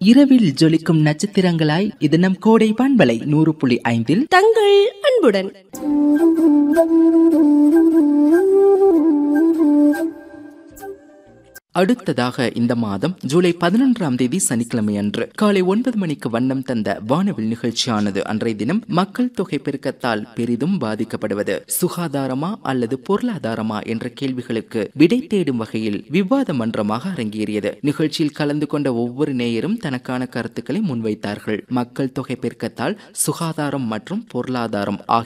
இரவில் ஜொலிக்கும் நட்சத்திரங்களாய் இது நம் கோடை பண்பலை நூறு புள்ளி ஐந்தில் தங்கள் அன்புடன் அடுத்ததாக இந்த மாதம் ஜூலை பதினொன்றாம் தேதி சனிக்கிழமை அன்று காலை ஒன்பது மணிக்கு வண்ணம் தந்த வானவில் நிகழ்ச்சியானது அன்றைய தினம் மக்கள் தொகை பெருக்கத்தால் பெரிதும் பாதிக்கப்படுவது சுகாதாரமா அல்லது பொருளாதாரமா என்ற கேள்விகளுக்கு விடை தேடும் வகையில் விவாத மன்றமாக அரங்கேறியது நிகழ்ச்சியில் கலந்து கொண்ட ஒவ்வொரு நேயரும் தனக்கான கருத்துக்களை முன்வைத்தார்கள் மக்கள் தொகை பெருக்கத்தால் சுகாதாரம் மற்றும் பொருளாதாரம் ஆகிய